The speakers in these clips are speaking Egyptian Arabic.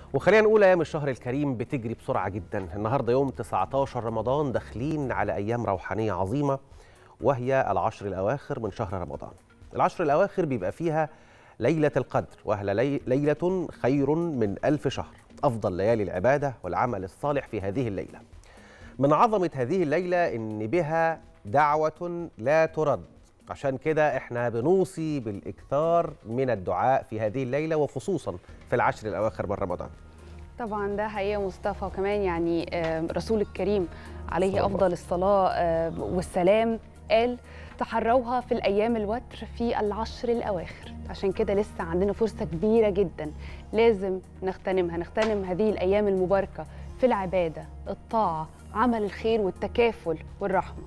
وخلينا نقول ايام الشهر الكريم بتجري بسرعه جدا النهارده يوم 19 رمضان داخلين على ايام روحانيه عظيمه وهي العشر الاواخر من شهر رمضان العشر الاواخر بيبقى فيها ليله القدر وهي لي- ليله خير من ألف شهر افضل ليالي العباده والعمل الصالح في هذه الليله من عظمه هذه الليله ان بها دعوه لا ترد عشان كده احنا بنوصي بالاكثار من الدعاء في هذه الليله وخصوصا في العشر الاواخر من رمضان طبعا ده حقيقه مصطفى وكمان يعني آه، رسول الكريم صلى عليه الله. افضل الصلاه آه، والسلام قال تحروها في الايام الوتر في العشر الاواخر عشان كده لسه عندنا فرصه كبيره جدا لازم نغتنمها نغتنم هذه الايام المباركه في العباده الطاعه عمل الخير والتكافل والرحمه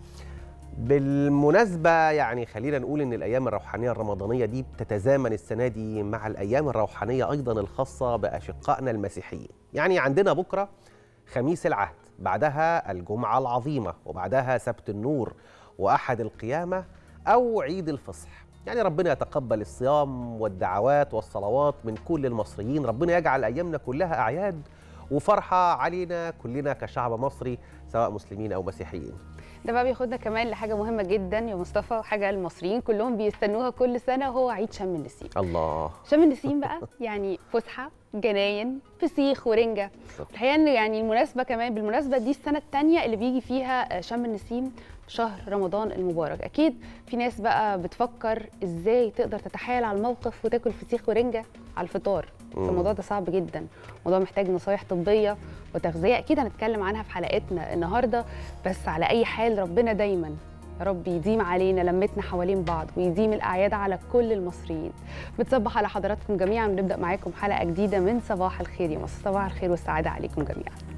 بالمناسبة يعني خلينا نقول إن الأيام الروحانية الرمضانية دي بتتزامن السنة دي مع الأيام الروحانية أيضا الخاصة بأشقائنا المسيحيين يعني عندنا بكرة خميس العهد بعدها الجمعة العظيمة وبعدها سبت النور وأحد القيامة أو عيد الفصح يعني ربنا يتقبل الصيام والدعوات والصلوات من كل المصريين ربنا يجعل أيامنا كلها أعياد وفرحة علينا كلنا كشعب مصري سواء مسلمين أو مسيحيين ده بقى بياخدنا كمان لحاجه مهمه جدا يا مصطفى حاجه المصريين كلهم بيستنوها كل سنه وهو عيد شم النسيم الله شم النسيم بقى يعني فسحه جناين فسيخ ورنجه الحقيقه ان يعني المناسبه كمان بالمناسبه دي السنه الثانيه اللي بيجي فيها شم النسيم في شهر رمضان المبارك اكيد في ناس بقى بتفكر ازاي تقدر تتحايل على الموقف وتاكل فسيخ ورنجه على الفطار مم. الموضوع ده صعب جدا الموضوع محتاج نصايح طبيه وتغذيه اكيد هنتكلم عنها في حلقتنا النهارده بس على اي حال ربنا دايما يا رب يديم علينا لمتنا حوالين بعض ويديم الاعياد على كل المصريين بتصبح على حضراتكم جميعا ونبدا معاكم حلقه جديده من صباح الخير يا مصر صباح الخير والسعاده عليكم جميعا